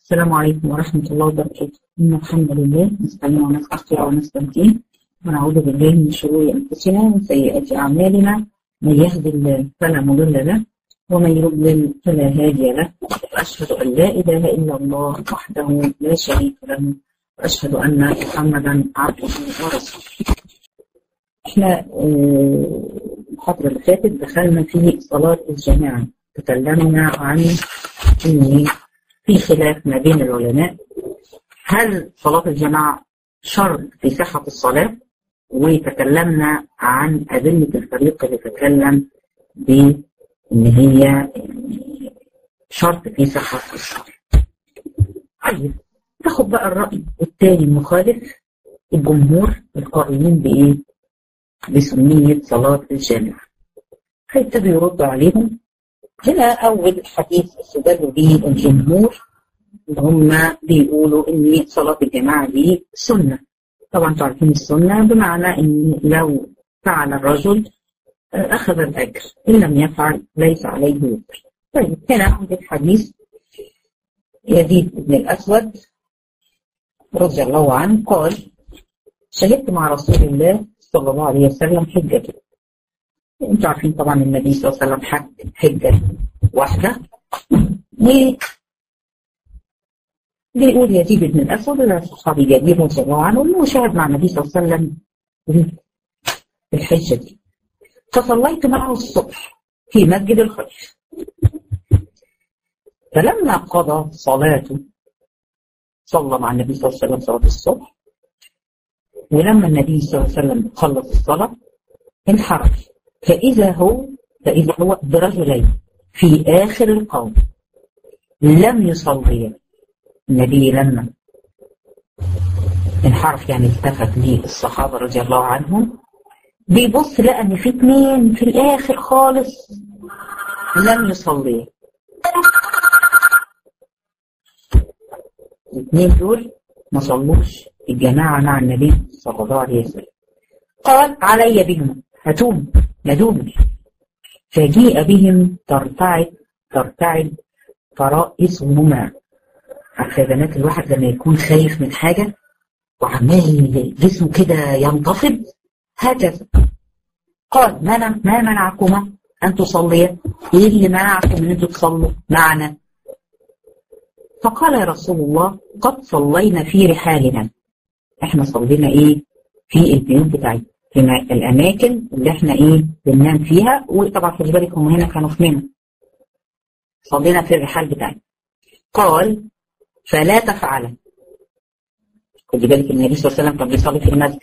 السلام عليكم ورحمة الله وبركاته إن الحمد لله نستعين ونستغفر ونستهديه ونعوذ بالله من شرور أنفسنا ومن سيئات أعمالنا من يهد الله فلا مضل له ومن يضلل فلا هادي له وأشهد أن لا إله إلا الله وحده لا شريك له وأشهد أن محمدا عبده ورسوله احنا المحاضرة اللي فاتت دخلنا في صلاة الجماعة تكلمنا عن ان في خلاف ما بين العلماء هل صلاة الجماعة شرط في صحة الصلاة وتكلمنا عن أدلة الفريق اللي تكلم بإن هي شرط في صحة الصلاة طيب تاخد بقى الرأي التاني المخالف الجمهور القائلين بإيه؟ بسنية صلاة الجامعة هيبتدوا يردوا عليهم هنا أول حديث استدلوا به الجمهور اللي هم بيقولوا إن صلاة الجماعة دي سنة طبعا تعرفين السنة بمعنى إن لو فعل الرجل أخذ الأجر إن لم يفعل ليس عليه وزر طيب هنا عندك حديث يزيد بن الأسود رضي الله عنه قال شهدت مع رسول الله صلى الله عليه وسلم حجة انتوا عارفين طبعا النبي صلى الله عليه وسلم حج حجة واحدة بيقول يزيد بن الأسود إلى صحابي جدير رضي الله عنه أنه شاهد مع النبي صلى الله عليه وسلم في الحجة دي فصليت معه الصبح في مسجد الخليفة فلما قضى صلاته صلى مع النبي صلى الله عليه وسلم صلاة الصبح ولما النبي صلى الله عليه وسلم خلص الصلاة انحرف فإذا هو فإذا هو برجلين في آخر القوم لم يصليا النبي لما انحرف يعني التفت للصحابة رضي الله عنهم بيبص لقى ان في اثنين في الاخر خالص لم يصليا الاثنين دول ما صلوش الجماعة مع النبي صلى الله عليه وسلم قال علي بهم هاتوم ندوم فجيء بهم ترتعد ترتعد فرائسهما عارفه يا بنات الواحد لما يكون خايف من حاجه وعمال جسمه كده ينتفض هكذا قال ما ما منعكما ان تصليا ايه اللي منعكم ان انتوا تصلوا معنا فقال يا رسول الله قد صلينا في رحالنا احنا صلينا ايه في البيوت بتاعتنا في الاماكن اللي احنا ايه بننام فيها وطبعا خلي بالك هم هنا كانوا في منى صلينا في الرحال بتاعنا قال فلا تفعل خدي بالك النبي صلى الله عليه وسلم كان بيصلي في المسجد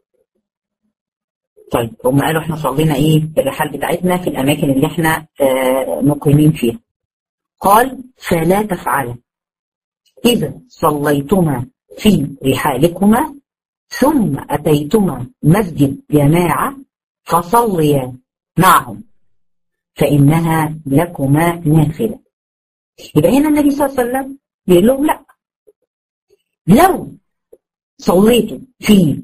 طيب هم قالوا احنا صلينا ايه في الرحال بتاعتنا في الاماكن اللي احنا آه مقيمين فيها قال فلا تفعل اذا صليتما في رحالكما ثم أتيتما مسجد جماعة فصليا معهم فإنها لكما نافلة يبقى هنا النبي صلى الله عليه وسلم بيقول لهم لا لو صليتوا في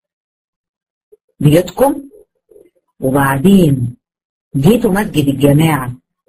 بيوتكم وبعدين جيتوا مسجد الجماعة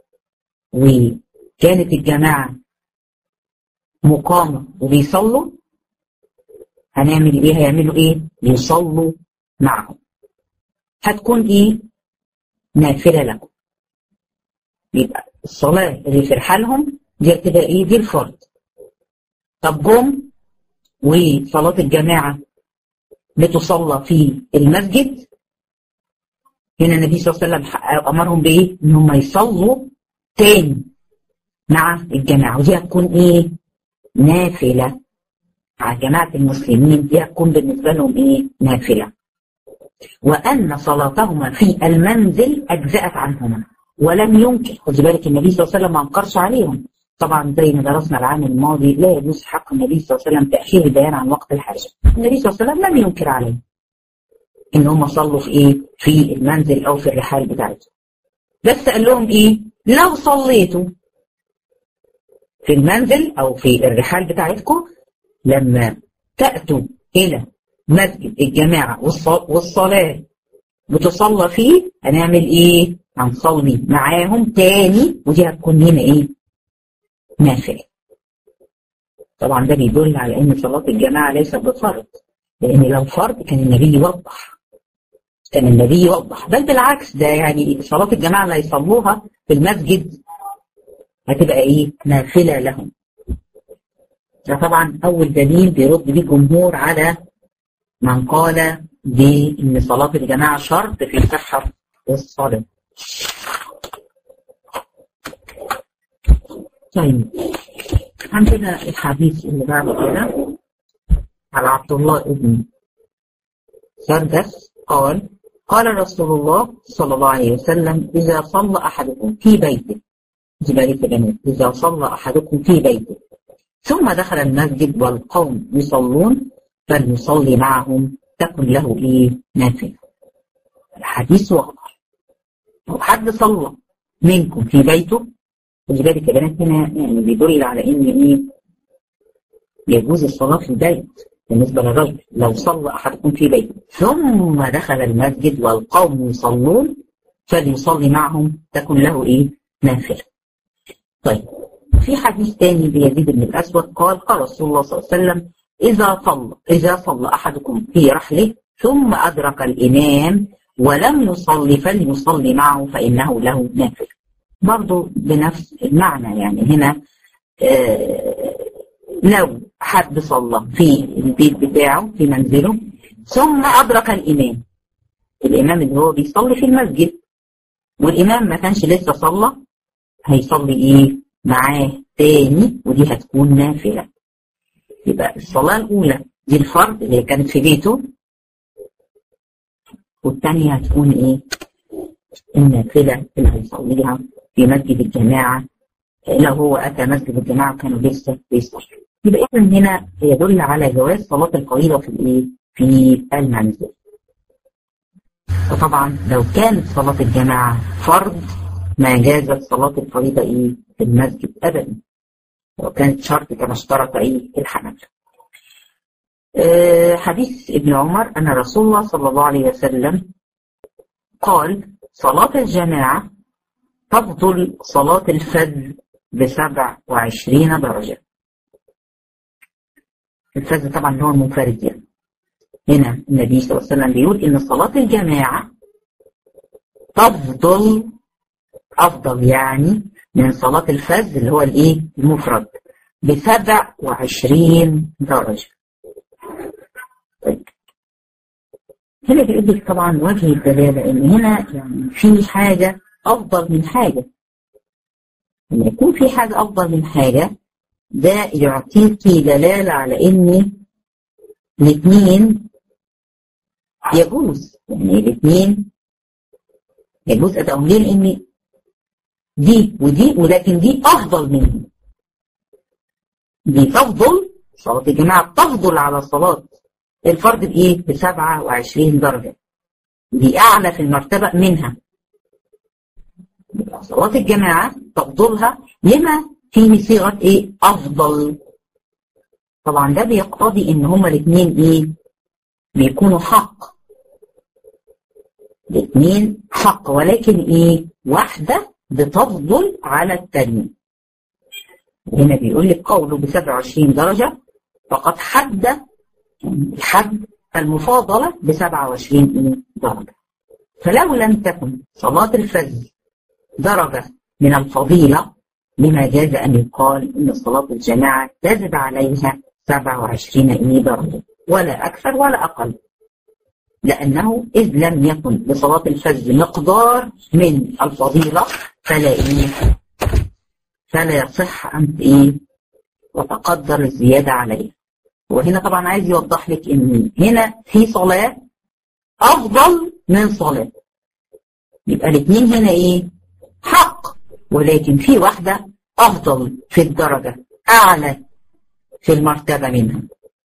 وكانت الجماعة مقامة وبيصلوا هنعمل ايه هيعملوا ايه يصلوا معهم هتكون ايه نافله لكم يبقى الصلاه اللي في رحالهم دي كده ايه دي الفرض طب جم وصلاه الجماعه بتصلى في المسجد هنا النبي صلى الله عليه وسلم امرهم بايه ان هم يصلوا تاني مع الجماعه ودي هتكون ايه نافله على جماعة المسلمين دي هتكون بالنسبة لهم إيه؟ نافلة. وأن صلاتهما في المنزل أجزأت عنهما ولم ينكر خدي بالك النبي صلى الله عليه وسلم ما أنكرش عليهم. طبعا زي ما درسنا العام الماضي لا يجوز حق النبي صلى الله عليه وسلم تأخير البيان عن وقت الحاجة. النبي صلى الله عليه وسلم لم ينكر عليهم. إن هم صلوا في إيه؟ في المنزل أو في الرحال بتاعتهم. بس قال لهم إيه؟ لو صليتوا في المنزل أو في الرحال بتاعتكم لما تأتوا إلى مسجد الجماعة والصلاة بتصلى فيه هنعمل إيه؟ هنصلي معاهم تاني ودي هتكون هنا إيه؟ نافلة. طبعا ده بيدل على ان صلاة الجماعة ليست بفرض لان لو فرض كان النبي يوضح كان النبي يوضح بل بالعكس ده يعني صلاة الجماعة اللي هيصلوها في المسجد هتبقى ايه نافلة لهم ده طبعا اول دليل بيرد بيه الجمهور على من قال بان صلاة الجماعة شرط في صحة الصلاة طيب عندنا الحديث اللي بعد كده على عبد الله بن سردس قال قال رسول الله صلى الله عليه وسلم إذا صلى أحدكم في بيته جبالي بنات إذا صلى أحدكم في بيته ثم دخل المسجد والقوم يصلون فليصلي معهم تكن له إيه نافلة الحديث واضح لو حد صلى منكم في بيته خدي بالك يا بنات هنا يعني بيدل على ان ايه يجوز الصلاه في البيت بالنسبه للرجل لو صلى احدكم في بيته ثم دخل المسجد والقوم يصلون فليصلي معهم تكن له ايه نافله. طيب في حديث ثاني ليزيد بن الاسود قال قال رسول الله صلى الله عليه وسلم اذا صلى اذا صلى احدكم في رحله ثم ادرك الامام ولم يصلي فليصلي معه فانه له نافله. برضو بنفس المعنى يعني هنا آه لو حد صلى في البيت بتاعه في منزله ثم أدرك الإمام الإمام اللي هو بيصلي في المسجد والإمام ما كانش لسه صلى هيصلي إيه معاه تاني ودي هتكون نافلة يبقى الصلاة الأولى دي الفرض اللي كانت في بيته والثانية هتكون إيه النافلة اللي هيصليها في مسجد الجماعة لو هو أتى مسجد الجماعة كانوا لسه بيصلوا يبقى إذا هنا يدل على جواز صلاة الفريضة في الإيه؟ في المنزل. وطبعا لو كانت صلاة الجماعة فرض ما جازت صلاة الفريضة إيه؟ في المسجد أبدا. لو كانت شرط كما اشترط إيه؟ الحنفي. أه حديث ابن عمر أن رسول الله صلى الله عليه وسلم قال صلاة الجماعة تفضل صلاة الفجر بسبع وعشرين درجة الفجر طبعا اللي هو المنفرد يعني هنا النبي صلى الله عليه وسلم بيقول إن صلاة الجماعة تفضل أفضل يعني من صلاة الفجر اللي هو الإيه المفرد بسبع وعشرين درجة طيب هنا بيقول لك طبعا وجه الدلالة إن هنا يعني في حاجة أفضل من حاجة لما يكون في حاجة أفضل من حاجة ده يعطيك دلالة على إن الاثنين يجوز يعني الاثنين يجوز أدائهم ليه؟ لأن دي ودي ولكن دي أفضل منهم دي تفضل صلاة الجماعة تفضل على صلاة الفرد بإيه؟ ب 27 درجة دي أعلى في المرتبة منها صلاة الجماعة تفضلها لما فيه صيغة ايه افضل طبعا ده بيقتضي ان هما الاثنين ايه بيكونوا حق الاثنين حق ولكن ايه واحدة بتفضل على الثانية هنا بيقول لك قوله ب 27 درجة فقد حد الحد المفاضلة ب 27 درجة فلو لم تكن صلاة الفجر درجة من الفضيلة لما جاز أن يقال إن صلاة الجماعة تزد عليها 27 إيه درجة ولا أكثر ولا أقل لأنه إذ لم يكن لصلاة الفجر مقدار من الفضيلة فلا إيه فلا يصح أن إيه وتقدر الزيادة عليها وهنا طبعا عايز يوضح لك إن هنا في صلاة أفضل من صلاة يبقى الاثنين هنا إيه حق ولكن في واحدة أفضل في الدرجة أعلى في المرتبة منها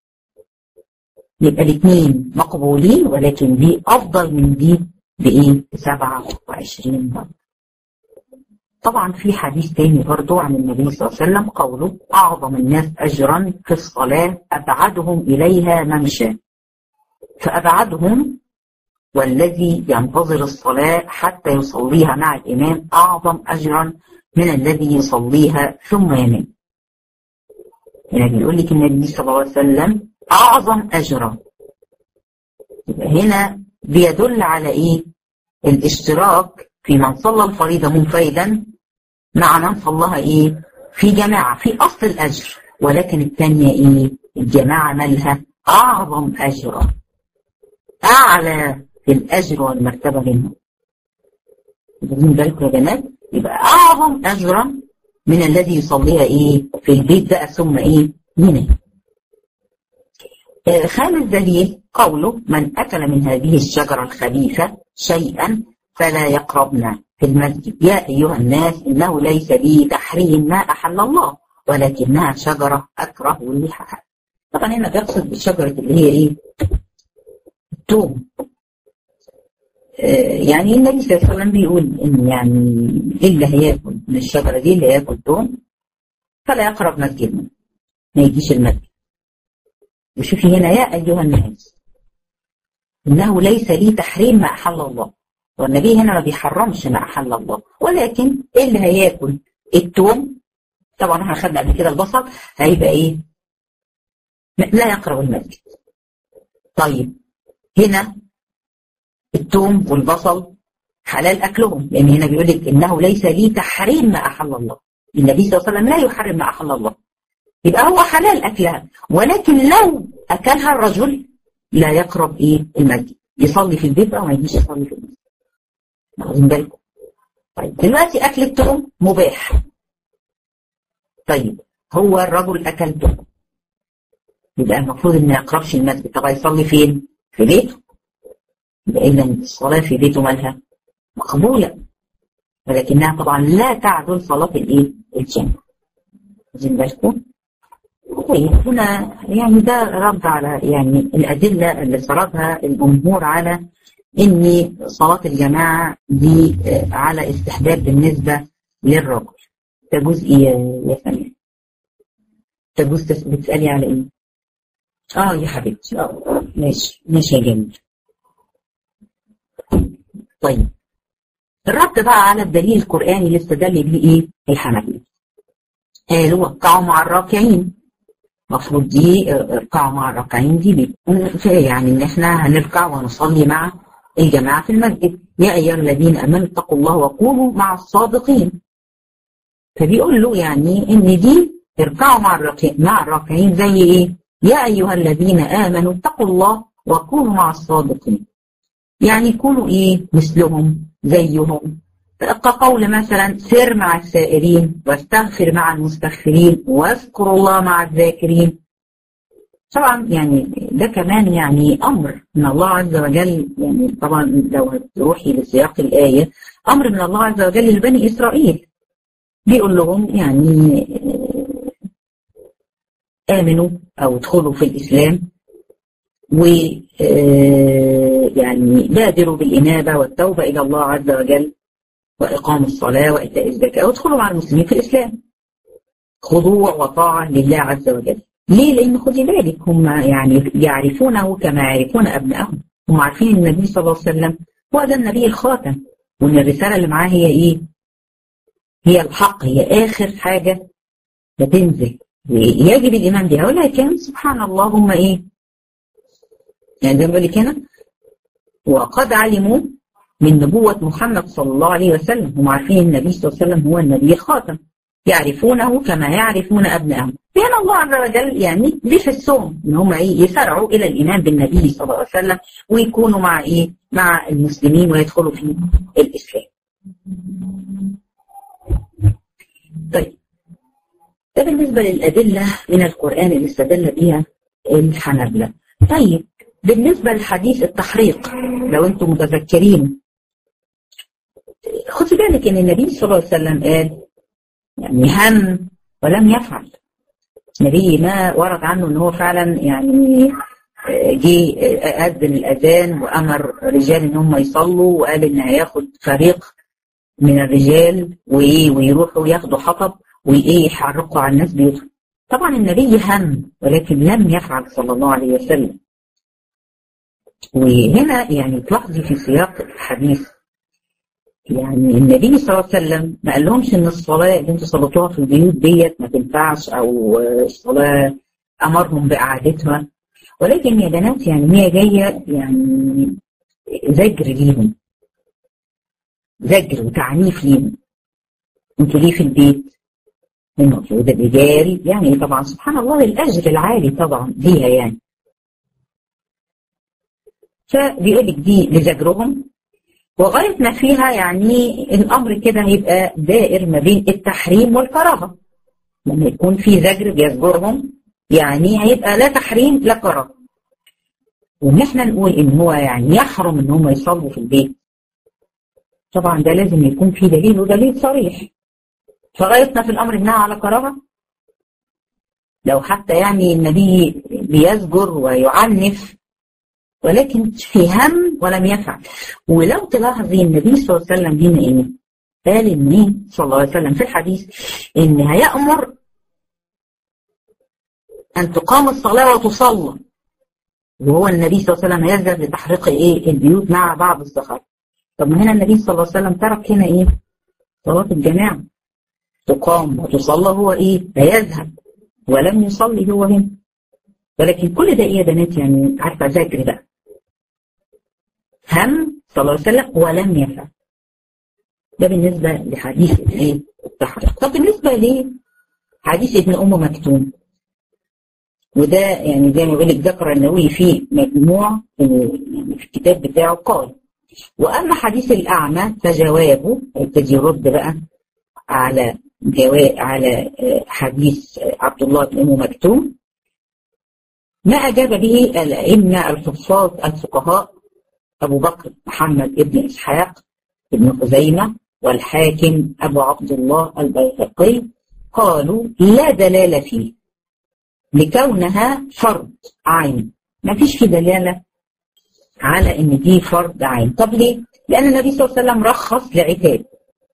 يبقى الاثنين مقبولين ولكن دي أفضل من دي بإيه؟ ب 27 درجة. طبعا في حديث تاني برضو عن النبي صلى الله عليه وسلم قوله أعظم الناس أجرا في الصلاة أبعدهم إليها ممشى فأبعدهم والذي ينتظر الصلاة حتى يصليها مع الإمام أعظم أجرا من الذي يصليها ثم ينام يعني بيقول لك النبي صلى الله عليه وسلم أعظم أجرا يبقى هنا بيدل على إيه؟ الاشتراك في من صلى الفريضة منفردا مع من صلاها إيه؟ في جماعة في أصل الأجر ولكن الثانية إيه؟ الجماعة مالها أعظم أجرا أعلى في الأجر والمرتبة منهم واخدين بالكم يا بنات يبقى أعظم أجرا من الذي يصليها إيه في البيت بقى ثم إيه هنا آه خامس دليل قوله من أكل من هذه الشجرة الخبيثة شيئا فلا يقربنا في المسجد يا أيها الناس إنه ليس لي تحريم ما أحل الله ولكنها شجرة أكره ريحها طبعا هنا بيقصد بالشجرة اللي هي إيه التوم يعني النبي صلى الله عليه وسلم بيقول ان يعني اللي هياكل من الشجره دي اللي هياكل توم فلا يقرب مسجدنا ما يجيش المسجد وشوفي هنا يا ايها الناس انه ليس لي تحريم ما احل الله والنبي هنا ما بيحرمش ما احل الله ولكن اللي هياكل التوم طبعا احنا خدنا قبل كده البصل هيبقى ايه لا يقرب المسجد طيب هنا الثوم والبصل حلال اكلهم لان هنا بيقول لك انه ليس لي تحريم ما احل الله النبي صلى الله عليه وسلم لا يحرم ما احل الله يبقى هو حلال اكلها ولكن لو اكلها الرجل لا يقرب ايه المسجد يصلي في البيت او ما يجيش يصلي في المسجد واخدين بالكم طيب دلوقتي اكل الثوم مباح طيب هو الرجل اكل ثوم يبقى المفروض ان ما يقربش المسجد طب هيصلي فين؟ في بيته يبقى إذا الصلاة في بيته مالها مقبولة ولكنها طبعا لا تعدل صلاة الإيه؟ الجنة واخدين بالكم؟ طيب هنا يعني ده رد على يعني الأدلة اللي سردها الجمهور على إن صلاة الجماعة دي على استحباب بالنسبة للرجل ده جزء يا سمير تجوز بتسألي على إيه؟ اه يا حبيبتي اه ماشي ماشي يا جميل طيب الرد بقى على الدليل القرآني اللي استدل به ايه الحنفية قالوا وقعوا مع الراكعين المفروض دي اركعوا مع الراكعين دي بيكون يعني ان احنا هنركع ونصلي مع الجماعة في المسجد يا ايها الذين امنوا اتقوا الله وكونوا مع الصادقين فبيقول له يعني ان دي اركعوا مع الراكعين مع الراكعين زي ايه يا ايها الذين امنوا اتقوا الله وكونوا مع الصادقين يعني يكونوا ايه مثلهم زيهم كقول مثلا سر مع السائرين واستغفر مع المستغفرين واذكر الله مع الذاكرين طبعا يعني ده كمان يعني امر من الله عز وجل يعني طبعا لو هتروحي لسياق الايه امر من الله عز وجل لبني اسرائيل بيقول لهم يعني امنوا او ادخلوا في الاسلام و يعني بادروا بالإنابة والتوبة إلى الله عز وجل وإقام الصلاة وإيتاء الزكاة وادخلوا مع المسلمين في الإسلام خضوع وطاعة لله عز وجل ليه؟ لأن خدي بالك هم يعني يعرفونه كما يعرفون أبنائهم هم عارفين النبي صلى الله عليه وسلم هو ده النبي الخاتم وإن الرسالة اللي معاه هي إيه؟ هي الحق هي آخر حاجة بتنزل يجب الإيمان بها ولكن سبحان الله هم إيه؟ يعني زي ما بقول لك هنا وقد علموا من نبوة محمد صلى الله عليه وسلم هم عارفين النبي صلى الله عليه وسلم هو النبي الخاتم يعرفونه كما يعرفون أبنائهم فهنا الله عز وجل يعني بيحسهم ان هم ايه يسارعوا الى الايمان بالنبي صلى الله عليه وسلم ويكونوا مع ايه مع المسلمين ويدخلوا في الاسلام. طيب ده بالنسبه للادله من القران اللي استدل بها الحنابله. طيب بالنسبة لحديث التحريق لو انتم متذكرين خدي بالك ان النبي صلى الله عليه وسلم قال يعني هم ولم يفعل النبي ما ورد عنه ان هو فعلا يعني جه أذن الأذان وأمر رجال إن هم يصلوا وقال إن هياخد فريق من الرجال وإيه ويروحوا ياخدوا حطب وإيه يحرقوا على الناس بيوتهم. طبعا النبي هم ولكن لم يفعل صلى الله عليه وسلم. وهنا يعني تلاحظي في سياق الحديث يعني النبي صلى الله عليه وسلم ما قال لهمش ان الصلاه اللي انتوا صليتوها في البيوت ديت ما تنفعش او الصلاه امرهم باعادتها ولكن يا بنات يعني هي جايه يعني زجر ليهم زجر وتعنيف ليهم انتوا ليه في البيت المفروض الرجال يعني طبعا سبحان الله الاجر العالي طبعا ليها يعني فبيقول لك دي لزجرهم وغايه ما فيها يعني الامر كده هيبقى دائر ما بين التحريم والكراهه لما يكون في زجر بيزجرهم يعني هيبقى لا تحريم لا كراهه وان احنا نقول ان هو يعني يحرم ان هم يصلوا في البيت طبعا ده لازم يكون في دليل ودليل صريح فغايتنا في الامر انها على كراهه لو حتى يعني النبي بيزجر ويعنف ولكن في هم ولم يفعل ولو تلاحظي النبي صلى الله عليه وسلم دينا ايه؟ قال ان صلى الله عليه وسلم في الحديث ان هيأمر ان تقام الصلاه وتصلى وهو النبي صلى الله عليه وسلم يذهب لتحريق ايه البيوت مع بعض الصحابه طب ما هنا النبي صلى الله عليه وسلم ترك هنا ايه؟ صلاه الجماعه تقام وتصلى هو ايه؟ هيذهب ولم يصلي هو هنا ولكن كل ده ايه يا بنات يعني عارفه ذاكر بقى هم صلى الله عليه وسلم ولم يفعل ده بالنسبه لحديث الايه؟ التحريق طب بالنسبه لحديث ابن ام مكتوم وده يعني زي ما بقول لك ذكر النووي في مجموع يعني في الكتاب بتاعه قال واما حديث الاعمى فجوابه يبتدي يرد بقى على جواب على حديث عبد الله بن ام مكتوم ما اجاب به الائمه الحفاظ الفقهاء ابو بكر محمد بن اسحاق بن خزيمه والحاكم ابو عبد الله البيهقي قالوا لا دلاله فيه لكونها فرض عين ما فيش في دلاله على ان دي فرض عين طب ليه؟ لان النبي صلى الله عليه وسلم رخص لعتاب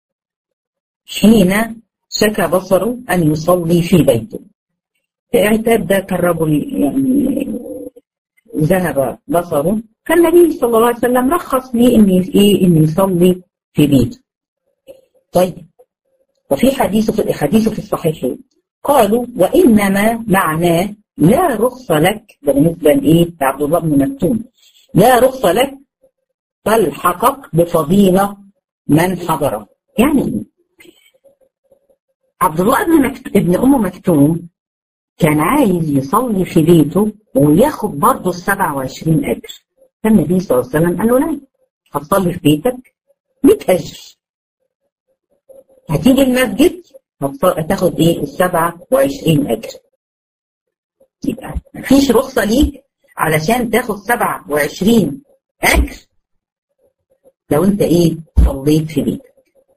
حين شكى بصره ان يصلي في بيته عتاب ده كان رجل يعني ذهب بصره فالنبي صلى الله عليه وسلم رخص لي ان ايه ان يصلي في بيته طيب وفي حديث في حديث في الصحيحين قالوا وانما معناه لا رخص لك ده بالنسبه لايه لعبد الله بن مكتوم لا رخص لك تلحقك بفضيله من حضره يعني عبد الله بن مكت... ابن ام مكتوم كان عايز يصلي في بيته وياخد برضه ال 27 اجر فالنبي صلى الله عليه وسلم قال له لا هتصلي في بيتك 100 اجر هتيجي المسجد هتاخد ايه ال 27 اجر يبقى مفيش رخصه ليك علشان تاخد 27 اجر لو انت ايه صليت في بيتك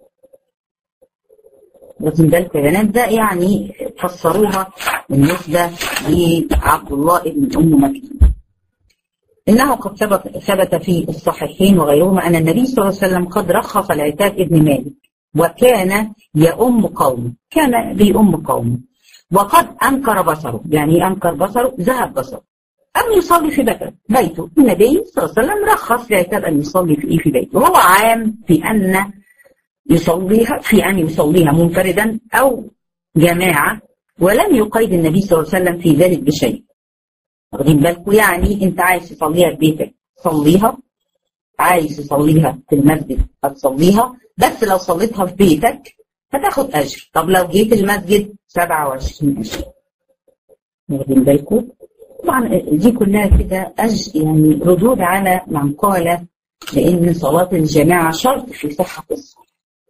واخدين بالكم يا بنات ده يعني فسروها بالنسبه لعبد الله بن ام مكتوم انه قد ثبت ثبت في الصحيحين وغيرهما ان النبي صلى الله عليه وسلم قد رخص العتاب ابن مالك وكان يؤم قومه كان بيؤم قومه وقد انكر بصره يعني انكر بصره ذهب بصره أم يصلي في بيته بيته النبي صلى الله عليه وسلم رخص لعتاب أن يصلي في إيه في بيته وهو عام في أن يصليها في أن يصليها منفردا أو جماعة ولم يقيد النبي صلى الله عليه وسلم في ذلك بشيء واخدين بالكم يعني أنت عايز تصليها في بيتك صليها عايز تصليها في المسجد هتصليها بس لو صليتها في بيتك هتاخد أجر طب لو جيت المسجد 27 أجر واخدين بالكم طبعا دي كلها كده أج يعني ردود على من قال بأن صلاة الجماعة شرط في صحة الصلاة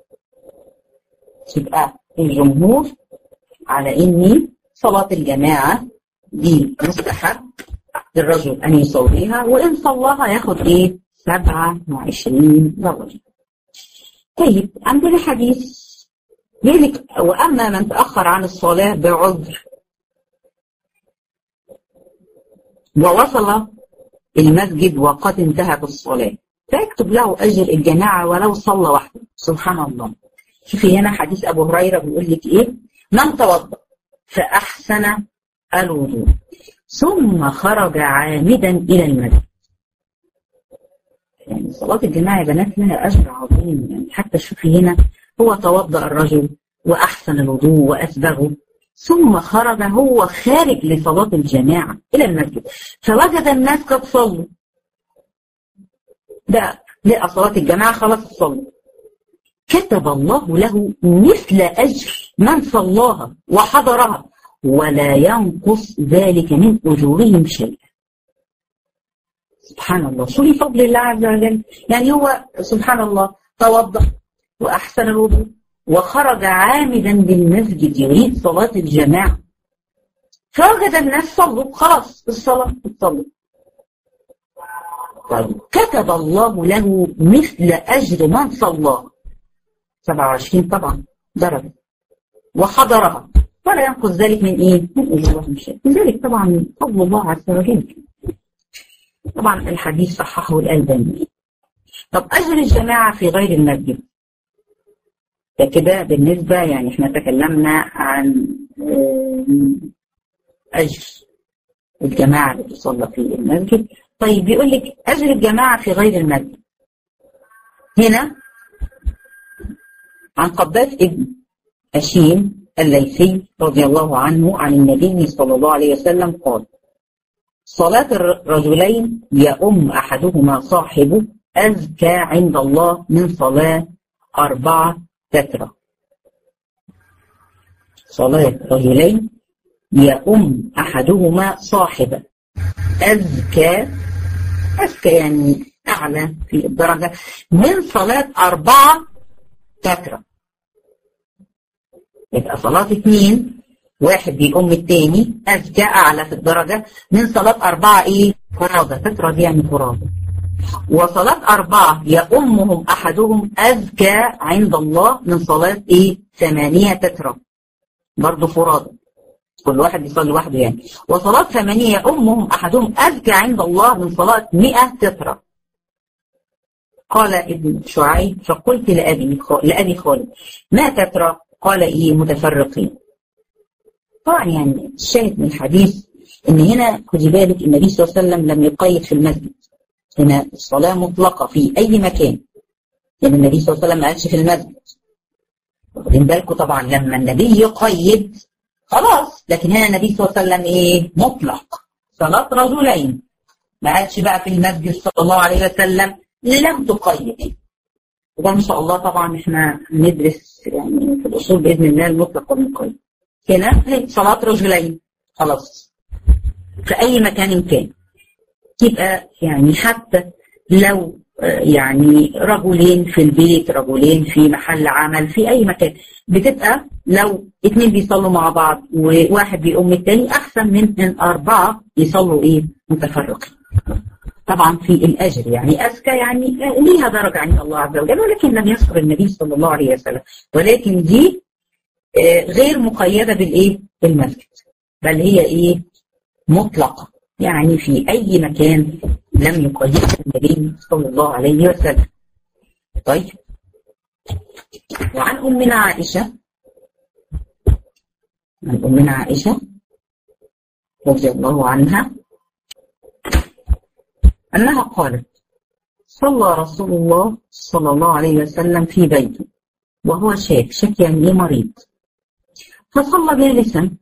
يبقى الجمهور على ان صلاة الجماعة دي مستحب للرجل ان يصليها وان صلاها ياخد ايه 27 درجة طيب عندنا حديث يقول واما من تاخر عن الصلاه بعذر ووصل المسجد وقد انتهت الصلاه فيكتب له اجر الجماعه ولو صلى وحده سبحان الله شوفي هنا حديث ابو هريره بيقول لك ايه من توضا فاحسن الوضوء ثم خرج عامدا الى المسجد يعني صلاة الجماعة يا بنات لها أجر عظيم يعني حتى شوفي هنا هو توضأ الرجل وأحسن الوضوء وأسبغه ثم خرج هو خارج لصلاة الجماعة إلى المسجد فوجد الناس قد صلوا ده لقى صلاة الجماعة خلاص صلوا كتب الله له مثل أجر من صلاها وحضرها ولا ينقص ذلك من أجورهم شيئا سبحان الله شو لفضل الله عز وجل يعني هو سبحان الله توضأ وأحسن الوضوء وخرج عامدا للمسجد يريد صلاة الجماعة فوجد الناس صلوا خلاص الصلاة صلوا طيب كتب الله له مثل أجر من صلى 27 طبعا درجة وحضرها ولا ينقص ذلك من ايه؟ من اجورهم شيء لذلك طبعا فضل الله عز وجل طبعا الحديث صححه الألباني طب أجر الجماعة في غير المسجد ده كده بالنسبة يعني احنا تكلمنا عن أجر الجماعة اللي بتصلى في المسجد طيب بيقول لك أجر الجماعة في غير المسجد هنا عن قباس ابن أشيم الليثي رضي الله عنه عن النبي صلى الله عليه وسلم قال صلاة الرجلين يؤم أحدهما صاحبه أزكى عند الله من صلاة أربعة تترى صلاة رجلين يؤم أحدهما صاحبه أزكى أزكى يعني أعلى في الدرجة من صلاة أربعة تترى يبقى صلاة اثنين واحد بيقوم التاني أزكى أعلى في الدرجة من صلاة أربعة إيه فرادة تترى دي يعني فرادة وصلاة أربعة يأمهم أحدهم أزكى عند الله من صلاة إيه ثمانية تترى برضه فرادة كل واحد بيصلي لوحده يعني وصلاة ثمانية يأمهم أحدهم أزكى عند الله من صلاة مئة تترى قال ابن شعيب فقلت لأبي لأبي خالد ما تترى قال إيه متفرقين طبعا يعني الشاهد من الحديث ان هنا خدي بالك النبي صلى الله عليه وسلم لم يقيد في المسجد هنا الصلاة مطلقة في أي مكان لأن النبي صلى الله عليه وسلم ما قالش في المسجد واخدين بالكم طبعا لما النبي يقيد خلاص لكن هنا النبي صلى الله عليه وسلم إيه مطلق صلاة رجلين ما قالش بقى في المسجد صلى الله عليه وسلم لم تقيد وده إن شاء الله طبعا إحنا ندرس يعني في الأصول بإذن الله المطلق والمقيد هنا صلاة رجلين خلاص في أي مكان كان يبقى يعني حتى لو يعني رجلين في البيت رجلين في محل عمل في أي مكان بتبقى لو اتنين بيصلوا مع بعض وواحد بيقوم التاني أحسن من إن أربعة يصلوا إيه متفرقين طبعا في الأجر يعني أزكى يعني ليها درجة عند الله عز وجل ولكن لم يذكر النبي صلى الله عليه وسلم ولكن دي غير مقيدة بالإيه بالمسجد بل هي إيه مطلقة يعني في أي مكان لم يقيدها النبي صلى الله عليه وسلم طيب وعن أمنا عائشة عن أمنا عائشة رضي الله عنها أنها قالت صلى رسول الله صلى الله عليه وسلم في بيته وهو شاك شك يعني مريض فصلى جالسا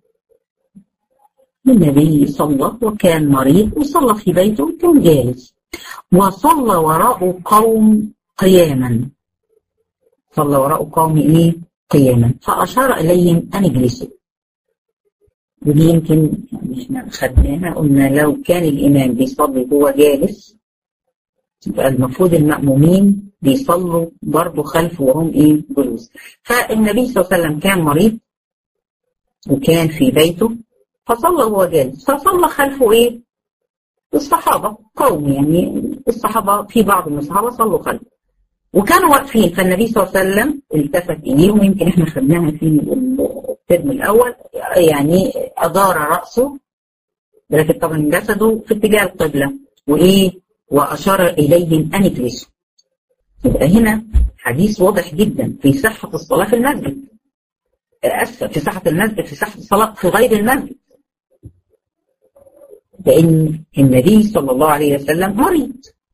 النبي صلى وكان مريض وصلى في بيته كان جالس وصلى وراءه قوم قياما صلى وراءه قوم ايه قياما فأشار إليهم أن اجلسوا ودي يمكن يعني احنا خدناها قلنا لو كان الإمام بيصلي وهو جالس يبقى المفروض المأمومين بيصلوا برضه خلفه وهم ايه جلوس فالنبي صلى الله عليه وسلم كان مريض وكان في بيته فصلى وهو جالس فصلى خلفه ايه الصحابة قوم يعني الصحابة في بعض من الصحابة صلوا خلفه وكانوا واقفين فالنبي صلى الله عليه وسلم التفت إليهم يمكن احنا خدناها في الترم الأول يعني أدار رأسه لكن طبعا جسده في اتجاه القبلة وإيه وأشار إليهم أن اجلسوا يبقى هنا حديث واضح جدا في صحة الصلاة في المسجد أسف في صحة المسجد في صحة الصلاة في غير المسجد لأن النبي صلى الله عليه وسلم مريض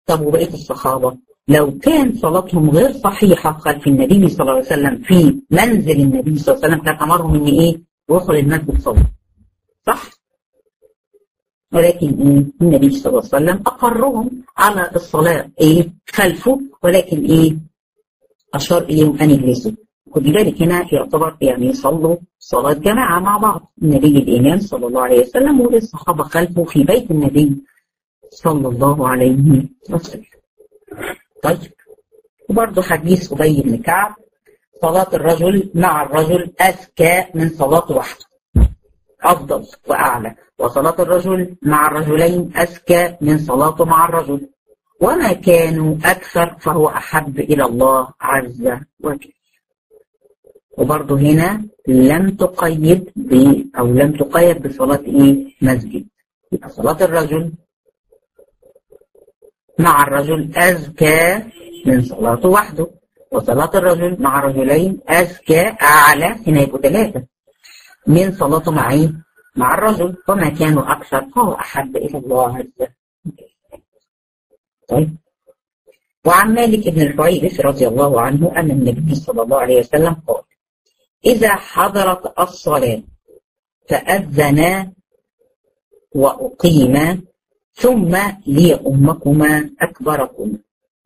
طب وبقية الصحابة لو كان صلاتهم غير صحيحة خلف النبي صلى الله عليه وسلم في منزل النبي صلى الله عليه وسلم كان أمرهم إن إيه يروحوا للمسجد صلاة صح؟ ولكن إيه النبي صلى الله عليه وسلم أقرهم على الصلاة إيه خلفه ولكن إيه أشار إليهم أن يجلسوا خد بالك هنا يعتبر يعني يصلوا صلاة جماعة مع بعض النبي الإمام صلى الله عليه وسلم والصحابة خلفه في بيت النبي صلى الله عليه وسلم طيب وبرضه حديث أبي بن كعب صلاة الرجل مع الرجل أذكى من صلاة وحده أفضل وأعلى وصلاة الرجل مع الرجلين أذكى من صلاته مع الرجل وما كانوا أكثر فهو أحب إلى الله عز وجل وبرضه هنا لم تقيد ب أو لم تقيد بصلاة إيه مسجد يبقى صلاة الرجل مع الرجل أزكى من صلاته وحده وصلاة الرجل مع رجلين أزكى أعلى هنا يبقوا ثلاثة من صلاته مع إيه؟ مع الرجل وما كانوا أكثر فهو أحب إلى الله عز وجل طيب وعن مالك بن الحويرث رضي الله عنه أن النبي صلى الله عليه وسلم قال إذا حضرت الصلاة فأذنا وأقيما ثم ليؤمكما أكبركما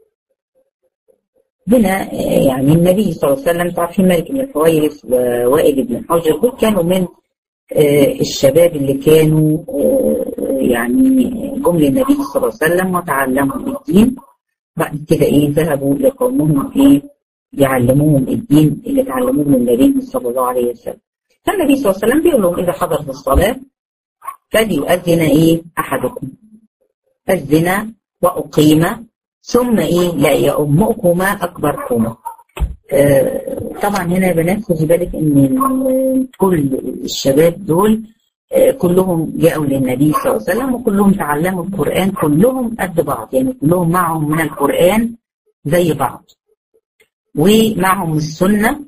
هنا يعني النبي صلى الله عليه وسلم تعرفين مالك بن الحويرث ووائل بن حجر دول كانوا من الشباب اللي كانوا يعني جم للنبي صلى الله عليه وسلم وتعلموا الدين بعد كده ايه ذهبوا لقومهم ايه يعلموهم الدين اللي تعلموه من النبي صلى الله عليه وسلم فالنبي صلى الله عليه وسلم بيقول لهم اذا حضرت الصلاه فليؤذن ايه احدكم أذن وأقيم ثم إيه لا يؤمكما أكبركما آه طبعا هنا يا بنات خدي بالك إن كل الشباب دول آه كلهم جاءوا للنبي صلى الله عليه وسلم وكلهم تعلموا القرآن كلهم قد بعض يعني كلهم معهم من القرآن زي بعض ومعهم السنة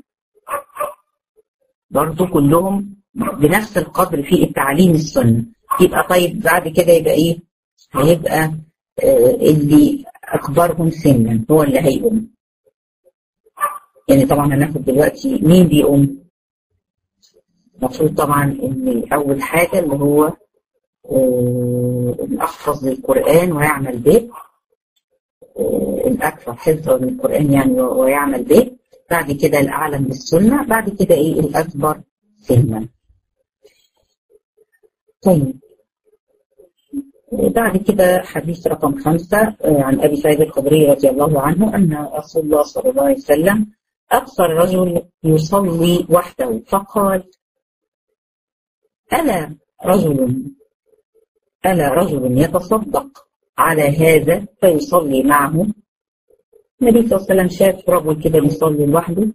برضو كلهم بنفس القدر في التعليم السنة يبقى طيب بعد كده يبقى ايه هيبقى آه اللي اكبرهم سنا هو اللي هيقوم يعني طبعا هناخد دلوقتي مين بيقوم المفروض طبعا ان اول حاجه اللي هو آه الاحفظ للقران ويعمل به آه الاكثر حفظا للقران يعني ويعمل به بعد كده الاعلم بالسنه بعد كده ايه الاكبر سنا طيب بعد كده حديث رقم خمسة عن أبي سعيد الخدري رضي الله عنه أن رسول الله صلى الله عليه وسلم أقصى الرجل يصلي وحده فقال ألا رجل ألا رجل يتصدق على هذا فيصلي معه النبي صلى الله عليه وسلم شاف رجل كده بيصلي لوحده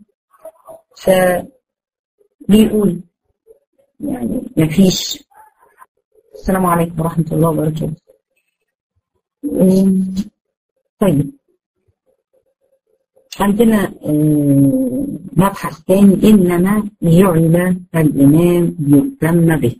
فبيقول يعني مفيش السلام عليكم ورحمة الله وبركاته طيب عندنا مبحث ثاني إنما يعلى الإمام يهتم به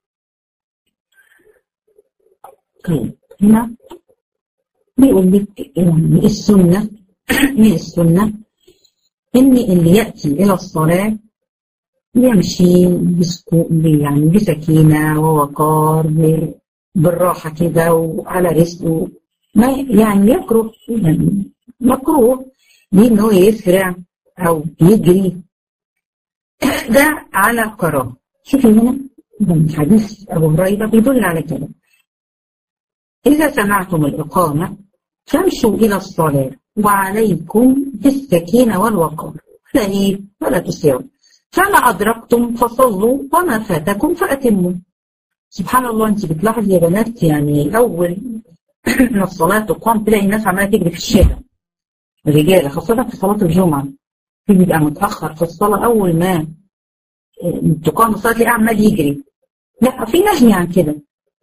طيب هنا بيقول لك يعني السنة من السنة إن اللي يأتي إلى الصلاة يمشي يعني بسكينة ووقار بالراحة كده وعلى رزقه ما يعني يكره يعني مكروه ليه ان هو يسرع او يجري ده على قرار شوفي هنا حديث ابو هريره بيدل على كده اذا سمعتم الاقامه فامشوا الى الصلاه وعليكم بالسكينه والوقار لا ايه ولا تسرعوا فما أدركتم فصلوا وما فاتكم فأتموا سبحان الله أنت بتلاحظي يا بنات يعني أول ما الصلاة تقام تلاقي الناس عمالة تجري في الشارع الرجالة خاصة في صلاة الجمعة في بيبقى متأخر في الصلاة أول ما تقام الصلاة تلاقيه عمال يجري لا في نهي عن كده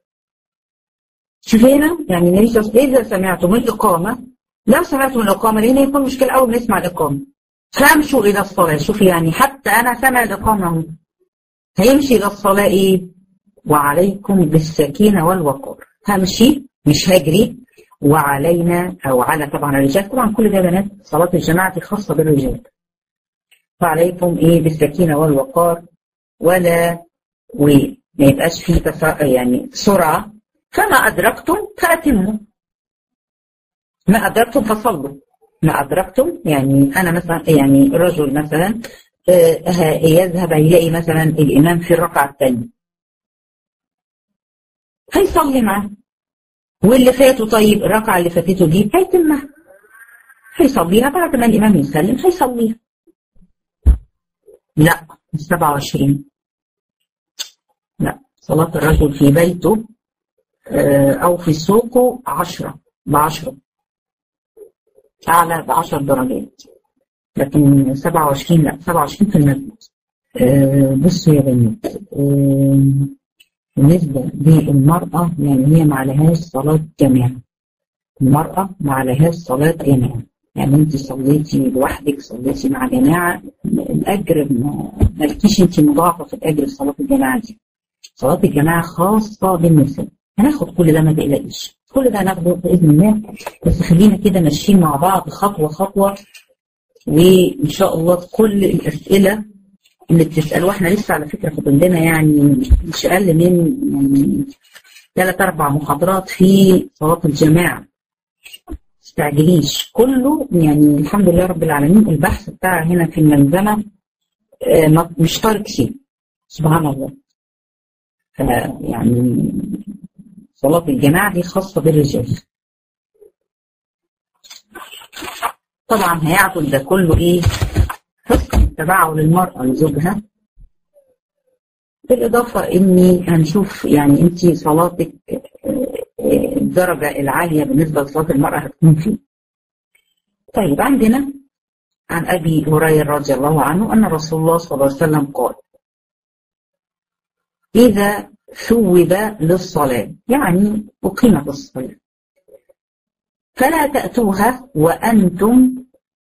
شوف هنا يعني النبي صلى الله عليه وسلم إذا سمعتم الإقامة لو سمعتم الإقامة لأن يكون مشكلة أول ما نسمع الإقامة فامشوا إلى الصلاة شوف يعني حتى أنا سمع الإقامة هيمشي إلى الصلاة إيه وعليكم بالسكينة والوقار همشي مش هجري وعلينا أو على طبعا الرجال طبعا كل ده بنات صلاة الجماعة دي خاصة بالرجال فعليكم إيه بالسكينة والوقار ولا وما يبقاش فيه تسا... يعني سرعة فما أدركتم فأتموا ما أدركتم فصلوا ما أدركتم يعني أنا مثلا يعني رجل مثلا يذهب يلاقي مثلا الإمام في الركعة الثانية هيصلي معاه واللي فاته طيب الركعة اللي فاتته دي هيتمها هيصليها بعد ما الإمام يسلم هيصليها لا مش 27 لا صلاة الرجل في بيته أو في سوقه 10 ب 10 أعلى ب 10 درجات لكن 27 لا 27 في المسجد بصوا يا بنات بالنسبة للمرأة يعني هي ما عليهاش صلاة جماعة المرأة ما عليهاش صلاة جماعة يعني انت صليتي لوحدك صليتي مع جماعة الأجر ما لكيش انت مضاعفة في الأجر في صلاة الجماعة دي صلاة الجماعة خاصة بالنساء هناخد كل ده ما تقلقيش كل ده هناخده بإذن الله بس خلينا كده ماشيين مع بعض خطوة خطوة وإن شاء الله كل الأسئلة اللي بتسألوا احنا لسه على فكرة فاضل لنا يعني مش أقل من يعني ثلاث أربع محاضرات في صلاة الجماعة تستعجليش كله يعني الحمد لله رب العالمين البحث بتاع هنا في الملزمة اه مش طارق فيه سبحان الله فيعني صلاة الجماعة دي خاصة بالرجال طبعا هيعطل ده كله ايه حسن تبعه للمرأة لزوجها بالإضافة إني هنشوف يعني أنت صلاتك الدرجة العالية بالنسبة لصلاة المرأة هتكون فيه طيب عندنا عن أبي هريرة رضي الله عنه أن رسول الله صلى الله عليه وسلم قال إذا ثوب للصلاة يعني أقيمت الصلاة فلا تأتوها وأنتم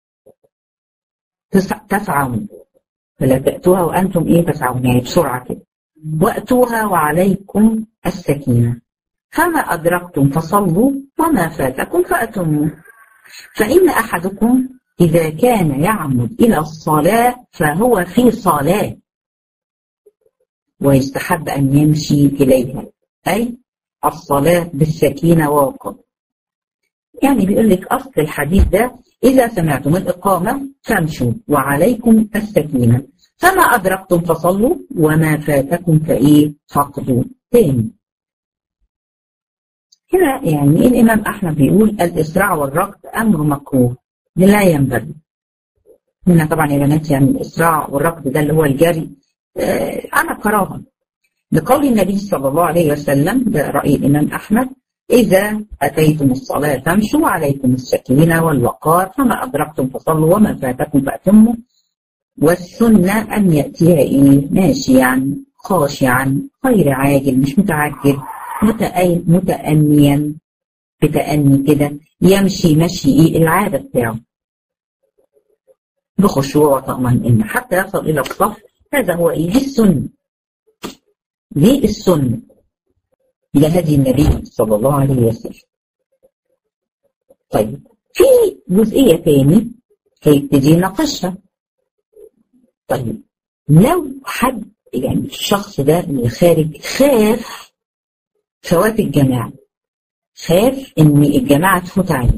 تسعون فلا تأتوها وأنتم إيه تسعون يعني بسرعة كده وأتوها وعليكم السكينة فما أدركتم فصلوا وما فاتكم فأتموا فإن أحدكم إذا كان يعمد إلى الصلاة فهو في صلاة ويستحب أن يمشي إليها أي الصلاة بالسكينة والوقار يعني بيقول لك أصل الحديث ده إذا سمعتم الإقامة فامشوا وعليكم السكينة فما أدركتم فصلوا وما فاتكم فإيه فقدوا تاني هنا يعني الإمام أحمد بيقول الإسراع والركض أمر مكروه لا ينبغي هنا طبعا يا بنات يعني الإسراع والركض ده اللي هو الجري آه أنا كراهة لقول النبي صلى الله عليه وسلم ده رأي الإمام أحمد إذا أتيتم الصلاة فامشوا عليكم السكينة والوقار فما أدركتم فصلوا وما فاتكم فأتموا والسنة أن يأتيها إيه ماشيا خاشعا غير عاجل مش متعجل متأنيا بتأني كده يمشي مشي إيه العادة بتاعه بخشوع وطمأنينة حتى يصل إلى الصف هذا هو إيه السنة دي السنة لهدي النبي صلى الله عليه وسلم طيب في جزئية تاني هيبتدي يناقشها طيب لو حد يعني الشخص ده اللي خارج خاف فوات الجماعة خاف ان الجماعة تفوت عليه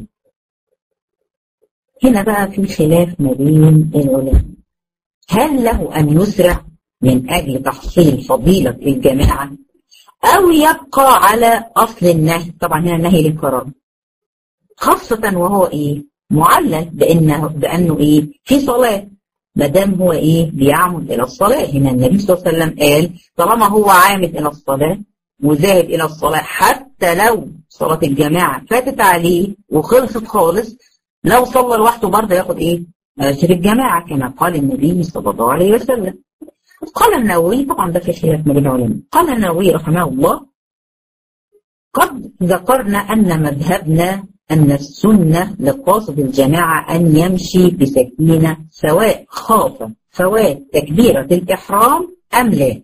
هنا بقى في خلاف ما بين العلماء هل له ان يسرع من اجل تحصيل فضيلة الجماعة أو يبقى على أصل النهي طبعا هنا النهي للقرار خاصة وهو إيه معلل بأنه بأنه إيه في صلاة ما دام هو إيه بيعمد إلى الصلاة هنا النبي صلى الله عليه وسلم قال طالما هو عامد إلى الصلاة وذاهب إلى الصلاة حتى لو صلاة الجماعة فاتت عليه وخلصت خالص لو صلى لوحده برضه ياخد إيه أجر الجماعة كما قال النبي صلى الله عليه وسلم قال النووي طبعا ده في خلاف ما بين العلماء قال النووي رحمه الله قد ذكرنا أن مذهبنا أن السنة لقاصد الجماعة أن يمشي بسكينة سواء خاف فوات تكبيرة الإحرام أم لا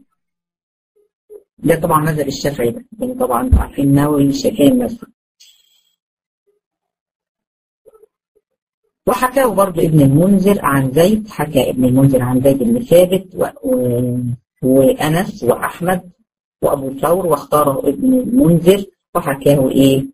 ده طبعا مذهب الشافعي ده يعني طبعا عارفين النووي الشافعي المذهب وحكاه برضه ابن المنذر عن زيد حكى ابن المنذر عن زيد بن ثابت و... و... وأنس وأحمد وأبو ثور واختاره ابن المنذر وحكاه إيه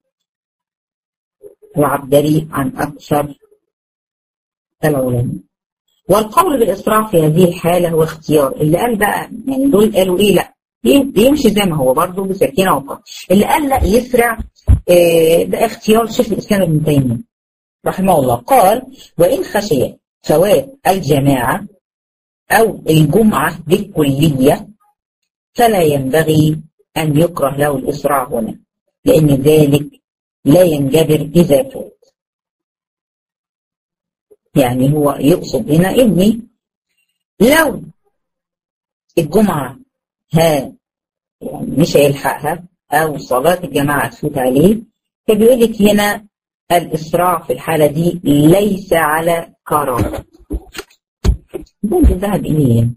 وعبدري عن أكثر العلماء والقول بالإسراع في هذه الحالة هو اختيار اللي قال بقى يعني دول قالوا إيه لا يمشي زي ما هو برضه بسكينة وقت اللي قال لا يسرع إيه ده اختيار شيخ الإسلام ابن تيمية رحمه الله قال وإن خشي فوات الجماعة أو الجمعة بالكلية فلا ينبغي أن يكره له الإسراع هنا لأن ذلك لا ينجبر إذا فات يعني هو يقصد هنا إني لو الجمعة ها يعني مش هيلحقها أو صلاة الجماعة تفوت عليه فبيقول لك هنا الإسراع في الحالة دي ليس على كرامة ده اللي ذهب إليه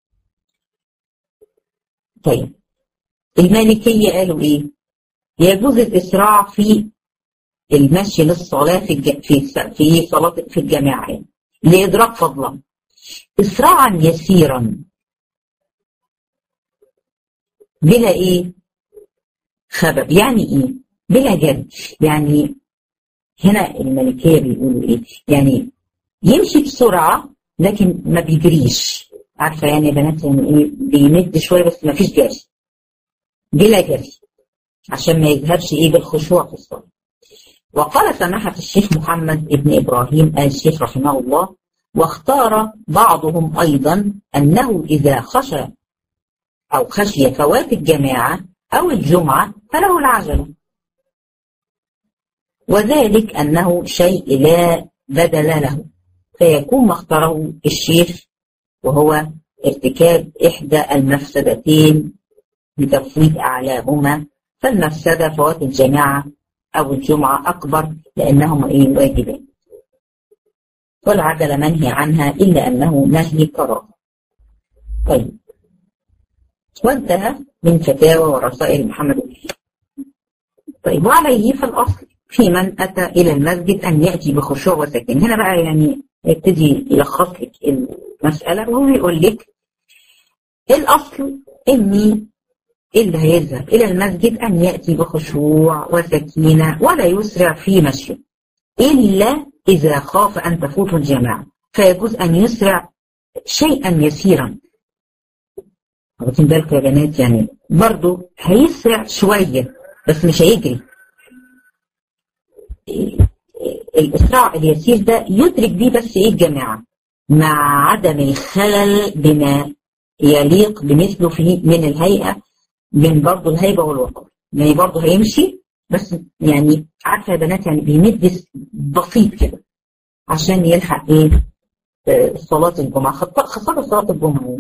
طيب المالكية قالوا إيه؟ يجوز الإسراع في المشي للصلاة في الج... في في صلاة في الجماعة لإدراك فضلا إسراعا يسيرا بلا إيه؟ خبب يعني إيه؟ بلا جد يعني هنا الملكية بيقولوا إيه؟ يعني يمشي بسرعة لكن ما بيجريش عارفة يعني يا بنات يعني إيه؟ بيمد شوية بس ما فيش جري بلا جري عشان ما يذهبش إيه بالخشوع في الصلاة وقال سماحة الشيخ محمد ابن إبراهيم آل الشيخ رحمه الله واختار بعضهم أيضا أنه إذا خشى أو خشي فوات الجماعة أو الجمعة فله العجلة وذلك أنه شيء لا بدل له فيكون ما اختاره الشيخ وهو ارتكاب إحدى المفسدتين بتفويت أعلاهما فالمفسدة فوات الجماعة أو الجمعة أكبر لأنهما إيه واجبان والعجلة منهي عنها إلا أنه نهي كراهة طيب وانتهى من فتاوى ورسائل محمد طيب وعليه فالأصل في من أتى إلى المسجد أن يأتي بخشوع وسكن هنا بقى يعني يبتدي يلخص لك المسألة وهو يقول لك الأصل إني اللي هيذهب إلى المسجد أن يأتي بخشوع وسكينة ولا يسرع في مشيه إلا إذا خاف أن تفوت الجماعة فيجوز أن يسرع شيئا يسيرا واخدين بالكم يا بنات يعني برضه هيسرع شوية بس مش هيجري الإسراع اليسير ده يدرك بيه بس إيه الجماعة مع عدم الخلل بما يليق بمثله فيه من الهيئة من برضه الهيبة والوقار يعني برضه هيمشي بس يعني عارفة يا بنات يعني بيمد بسيط كده عشان يلحق ايه صلاة الجمعة خاصة صلاة الجمعة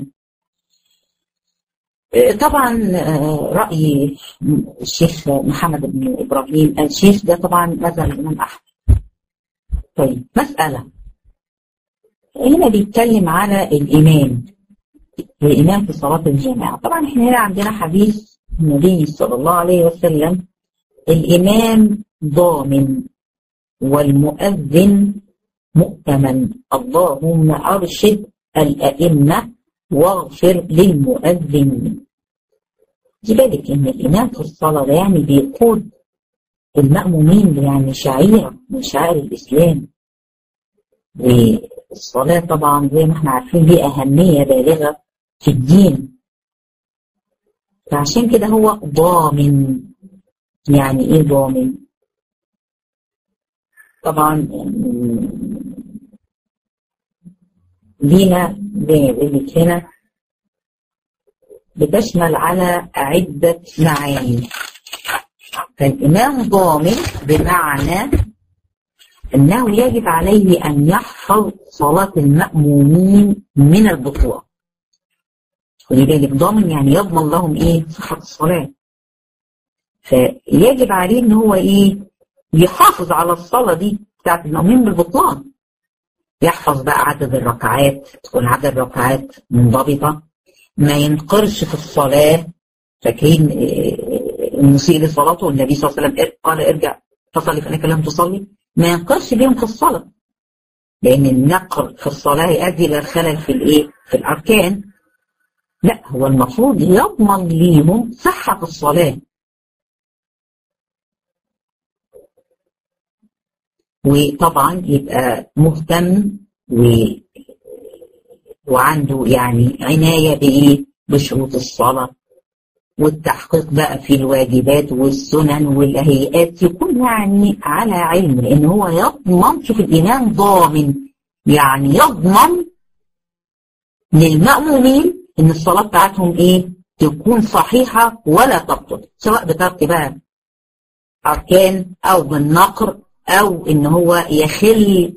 يعني. طبعا رأي الشيخ محمد بن إبراهيم الشيخ ده طبعا مذهب الإمام أحمد طيب مسألة هنا بيتكلم على الإمام الإمام في صلاة الجماعة طبعا احنا هنا عندنا حديث النبي صلى الله عليه وسلم الإمام ضامن والمؤذن مؤتمن اللهم أرشد الأئمة واغفر للمؤذن دي بالك إن الإمام في الصلاة ده يعني بيقود المأمومين يعني شعيرة من شعائر الإسلام والصلاة طبعا زي ما احنا عارفين ليه أهمية بالغة في الدين فعشان كده هو ضامن يعني ايه ضامن طبعا لينا زي ما بقول لك هنا بتشمل على عدة معاني فالإمام ضامن بمعنى أنه يجب عليه أن يحفظ صلاة المأمومين من البطوع ولذلك ضامن يعني يضمن لهم إيه صحة الصلاة فيجب عليه ان هو ايه يحافظ على الصلاة دي بتاعت المؤمنين بالبطلان يحفظ بقى عدد الركعات تكون عدد الركعات منضبطة ما ينقرش في الصلاة فاكرين المسيء لصلاته والنبي صلى الله عليه وسلم قال ارجع فصلي فانك لم تصلي ما ينقرش بيهم في الصلاة لأن النقر في الصلاة يؤدي إلى الخلل في الإيه؟ في الأركان لا هو المفروض يضمن ليهم صحة الصلاة وطبعا يبقى مهتم و... وعنده يعني عناية بإيه؟ بشروط الصلاة والتحقيق بقى في الواجبات والسنن والهيئات يكون يعني على علم لأن هو يضمن شوف الإمام ضامن يعني يضمن للمأمومين إن الصلاة بتاعتهم إيه؟ تكون صحيحة ولا تبطل سواء بترك بقى أركان أو بالنقر أو إن هو يخل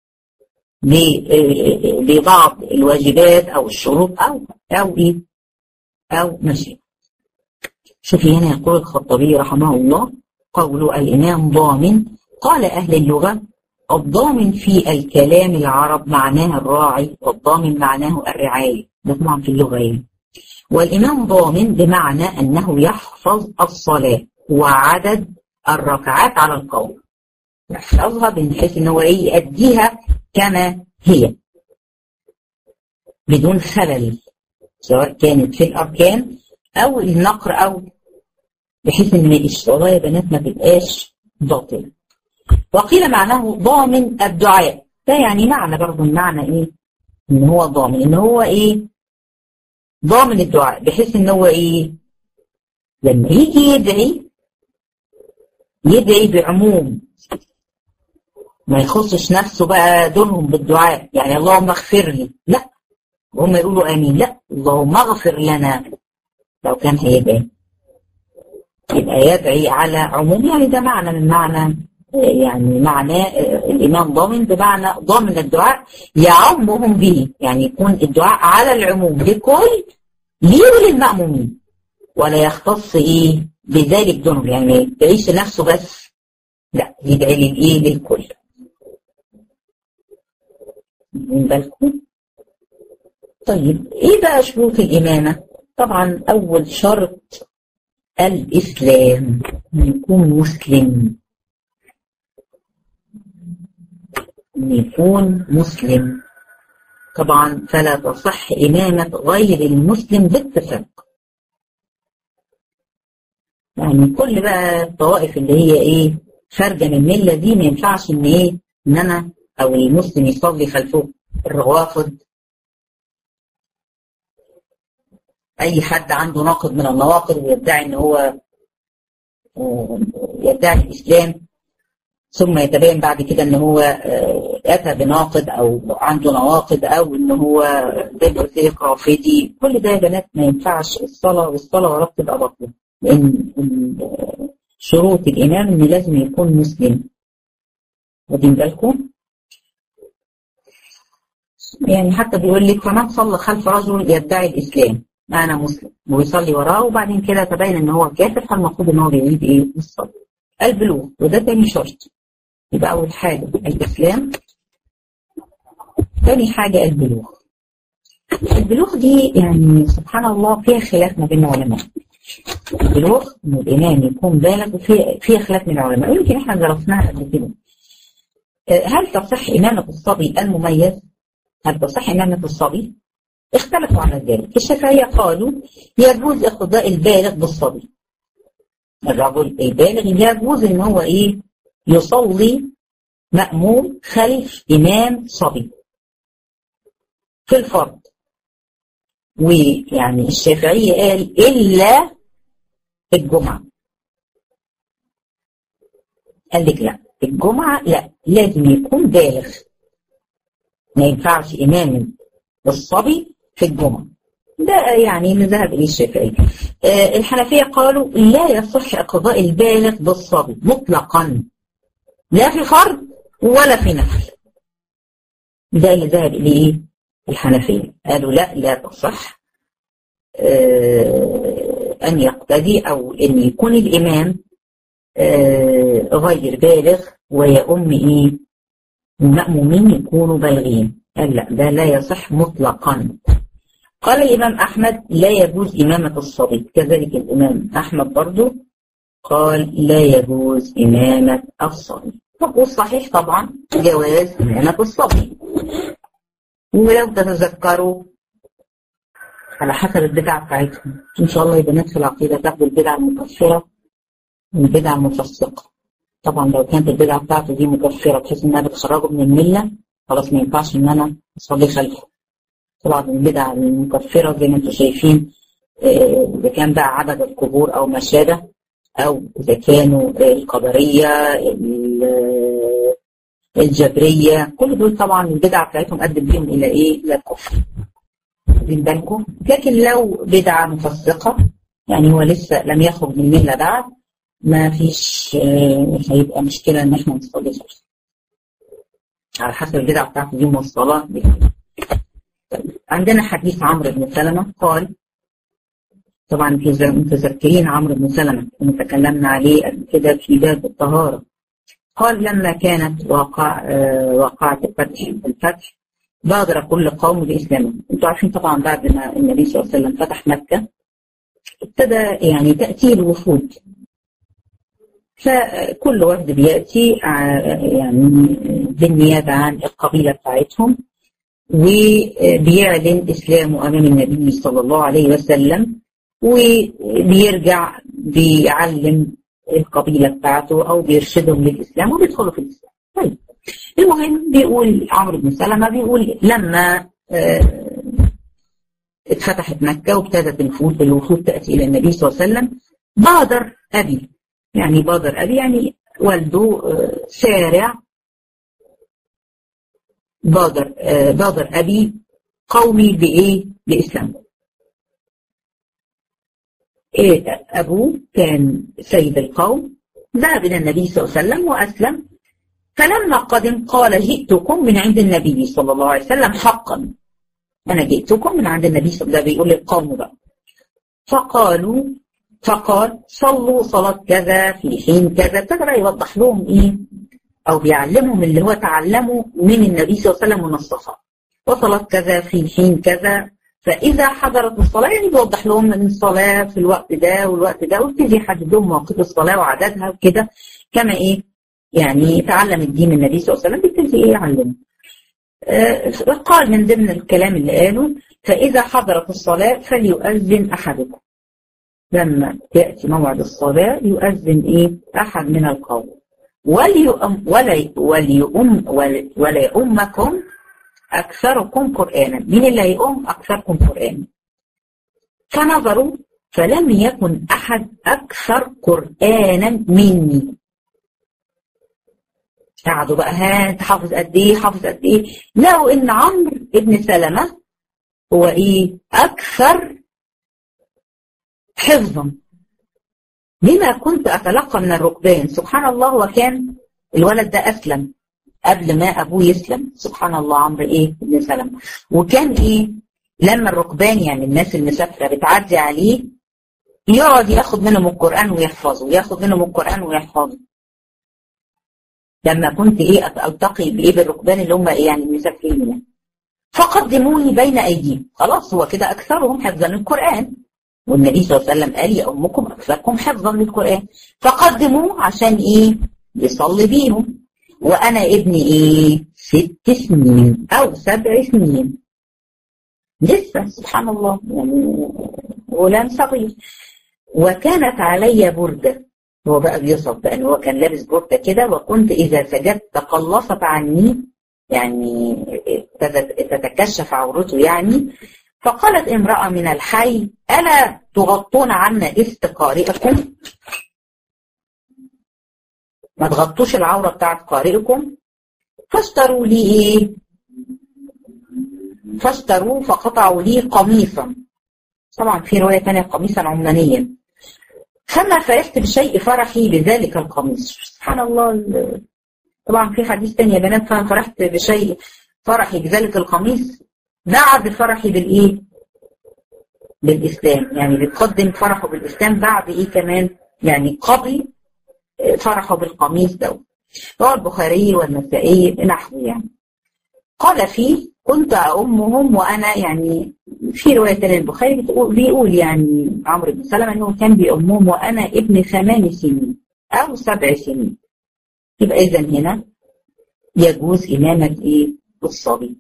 ببعض الواجبات أو الشروط أو أو إيه؟ أو مشي شوفي هنا يقول الخطابي رحمه الله قول الإمام ضامن قال أهل اللغة الضامن في الكلام العرب معناه الراعي والضامن معناه الرعاية ده طبعا في اللغة يعني. والإمام ضامن بمعنى أنه يحفظ الصلاة وعدد الركعات على القول يحفظها بحيث ان هو ايه يأديها كما هي بدون خلل سواء كانت في الأركان أو النقر أو بحيث ان الصلاة يا بنات ما تبقاش باطلة وقيل معناه ضامن الدعاء ده يعني معنى برضه المعنى ايه ان هو ضامن ان هو ايه ضامن الدعاء بحيث ان هو ايه لما يجي يدعي يدعي بعموم ما يخصش نفسه بقى دونهم بالدعاء يعني اللهم اغفر لي لا وهم يقولوا امين لا اللهم اغفر لنا لو كان هيدعي يبقى يدعي على عموم يعني ده معنى من معنى يعني معناه الإمام ضامن بمعنى ضامن الدعاء يعمهم به يعني يكون الدعاء على العموم لكل ليه وللمأمومين ولا يختص إيه بذلك دونهم يعني ما يدعيش نفسه بس لا يدعي للإيه للكل من بالكم طيب إيه بقى شروط الإمامة طبعا أول شرط الإسلام يكون مسلم أن يكون مسلم طبعا فلا تصح إمامة غير المسلم باتفاق يعني كل بقى الطوائف اللي هي ايه خارجه من المله دي ما ينفعش ان ايه ان انا او المسلم يصلي خلفه الروافض اي حد عنده ناقض من النواقض ويدعي ان هو يدعي الاسلام ثم يتبين بعد كده ان هو اتى بناقض او عنده نواقض او ان هو زي ما قلت لك رافضي كل ده يا بنات ما ينفعش الصلاه والصلاه وراك تبقى باطله لان شروط الامام ان لازم يكون مسلم واخدين بالكم يعني حتى بيقول لك فمن صلى خلف رجل يدعي الاسلام انا مسلم ويصلي وراه وبعدين كده تبين ان هو كافر فالمفروض ان هو بيعيد ايه الصلاه البلوغ وده تاني شرط يبقى أول حاجة الإسلام تاني حاجة البلوغ البلوغ دي يعني سبحان الله فيها خلاف ما بين العلماء البلوغ إن الإمام يكون بالغ وفي فيها خلاف من العلماء يمكن إحنا درسناها قبل كده هل تصح إمامة الصبي المميز؟ هل تصح إمامة الصبي؟ اختلفوا على ذلك الشافعية قالوا يجوز اقتداء البالغ بالصبي الرجل البالغ يجوز ان هو ايه يصلي مأموم خلف إمام صبي في الفرض ويعني الشافعية قال إلا الجمعة قال لك لا الجمعة لا لازم يكون بالغ ما ينفعش إمام الصبي في الجمعة ده يعني اللي ذهب إليه الشافعي آه الحنفية قالوا لا يصح قضاء البالغ بالصبي مطلقا لا في فرض ولا في نفل ده اللي ذهب إليه الحنفية قالوا لا لا تصح آه أن يقتدي أو أن يكون الإمام آه غير بالغ ويؤم إيه المأمومين يكونوا بالغين قال لا ده لا يصح مطلقا قال الإمام أحمد لا يجوز إمامة الصبي كذلك الإمام أحمد برضو قال لا يجوز إمامة الصبي طب والصحيح طبعا جواز هنا في الصبي ولو تتذكروا على حسب البدع بتاعتهم ان شاء الله يا بنات في العقيده تاخدوا البدع المكفره والبدع المفسقه طبعا لو كانت البدعه بتاعته دي مكفره بحيث انها بتخرجه من المله خلاص ما ينفعش ان انا اصلي خلفه طبعا البدع المكفره زي ما انتم شايفين اذا كان بقى عدد القبور او ما شابه او اذا كانوا القدريه الجبريه كل دول طبعا البدع بتاعتهم ادت بيهم الى ايه؟ الى الكفر. واخدين بالكم؟ لكن لو بدعه مفسقه يعني هو لسه لم يخرج من المله بعد ما فيش هيبقى مشكله ان احنا نصلي خلفه. على حسب البدعه بتاعته دي موصله عندنا حديث عمرو بن سلمه قال طبعا في متذكرين عمرو بن سلمة كنا تكلمنا عليه قبل كده في باب الطهارة قال لما كانت واقع آه واقعة الفتح الفتح بادر كل قوم بإسلامهم انتوا عارفين طبعا بعد ما النبي صلى الله عليه وسلم فتح مكة ابتدى يعني تأتي الوفود فكل وفد بيأتي يعني بالنيابة عن القبيلة بتاعتهم وبيعلن إسلامه أمام النبي صلى الله عليه وسلم وبيرجع بيعلم القبيلة بتاعته أو بيرشدهم للإسلام وبيدخلوا في الإسلام طيب المهم بيقول عمرو بن سلمة بيقول لما اه اتفتحت مكة وابتدت الوفود الوفود تأتي إلى النبي صلى الله عليه وسلم بادر أبي يعني بادر أبي يعني والده اه سارع بادر اه بادر أبي قومي بإيه؟ بإسلامه إيه أبوه كان سيد القوم ذهب إلى النبي صلى الله عليه وسلم وأسلم فلما قدم قال جئتكم من عند النبي صلى الله عليه وسلم حقا أنا جئتكم من عند النبي صلى الله عليه وسلم بيقول للقوم بقى فقالوا فقال صلوا صلاة كذا في حين كذا ابتدى يوضح لهم إيه أو بيعلمهم اللي هو تعلمه من النبي صلى الله عليه وسلم من الصفا وصلاة كذا في حين كذا فإذا حضرت الصلاة يعني بيوضح لهم إن الصلاة في الوقت ده والوقت ده ويبتدي يحدد لهم مواقيت الصلاة وعددها وكده كما إيه يعني تعلم الدين من النبي صلى الله عليه وسلم بيبتدي إيه يعلمه. آه قال من ضمن الكلام اللي قاله فإذا حضرت الصلاة فليؤذن أحدكم. لما يأتي موعد الصلاة يؤذن إيه أحد من القوم وليؤم ولا وليؤم ولا يؤمكم أكثركم قرآنا مين اللي هيقوم أكثركم قرآنا فنظروا فلم يكن أحد أكثر قرآنا مني قعدوا بقى ها انت حافظ قد ايه حافظ قد ايه لقوا ان عمرو ابن سلمة هو ايه اكثر حفظا لما كنت اتلقى من الركبان سبحان الله وكان الولد ده اسلم قبل ما ابوه يسلم سبحان الله عمرو ايه ابن سلمة وكان ايه لما الركبان يعني الناس المسافره بتعدي عليه يقعد ياخد منهم القران ويحفظه ياخد منهم القران ويحفظه لما كنت ايه التقي بايه بالركبان اللي هم ايه يعني المسافرين يعني فقدموني بين ايديهم خلاص هو كده اكثرهم حفظا للقران والنبي صلى الله عليه وسلم قال يا امكم اكثركم حفظا للقران فقدموه عشان ايه يصلي بيهم وانا ابني ايه ست سنين او سبع سنين لسه سبحان الله يعني غلام صغير وكانت علي برده هو بقى بيوصف بقى ان هو كان لابس برده كده وكنت اذا سجدت تقلصت عني يعني تتكشف عورته يعني فقالت امرأة من الحي ألا تغطون عنا استقارئكم ما تغطوش العورة بتاعت قارئكم فاشتروا لي ايه فاشتروا فقطعوا لي قميصا طبعا في رواية تانية قميصا عمانيا فما فرحت بشيء فرحي بذلك القميص سبحان الله طبعا في حديث تاني يا بنات فما فرحت بشيء فرحي بذلك القميص بعد فرحي بالايه بالاسلام يعني بتقدم فرحه بالاسلام بعد ايه كمان يعني قبل فرحه بالقميص ده رواه البخاري والنسائي نحو يعني قال فيه كنت أمهم وأنا يعني في رواية تانية البخاري بتقول بيقول يعني عمرو بن سلمة أنه كان بيأمهم وأنا ابن ثمان سنين أو سبع سنين يبقى إذا هنا يجوز إمامة إيه الصبي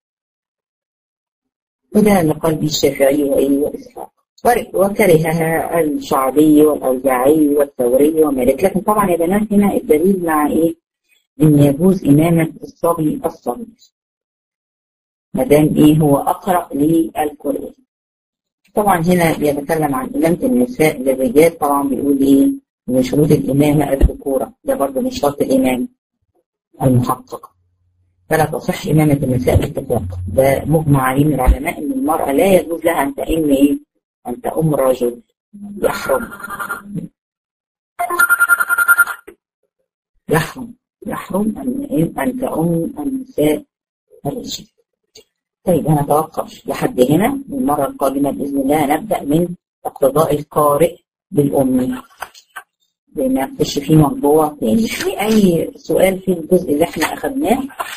وده اللي قال به الشافعي وإيه وإسحاق وكرهها الشعبي والأوزاعي والثوري ومالك لكن طبعا يا بنات هنا الدليل مع إيه إن يجوز إمامة الصبي الصغير ما دام إيه هو أقرأ للقرآن طبعا هنا بيتكلم عن إمامة النساء للرجال طبعا بيقول إيه من شروط الإمامة الذكورة ده برضه من شرط الإمام المحقق فلا تصح إمامة النساء باتفاق ده مجمع عليه من العلماء إن المرأة لا يجوز لها أن تئم إيه أن تأم رجل يحرم يحرم يحرم أن أن تأم النساء الرجال طيب هنتوقف لحد هنا المرة القادمة بإذن الله نبدأ من اقتضاء القارئ بالأم لنخش فيه موضوع تاني في أي سؤال في الجزء اللي احنا أخذناه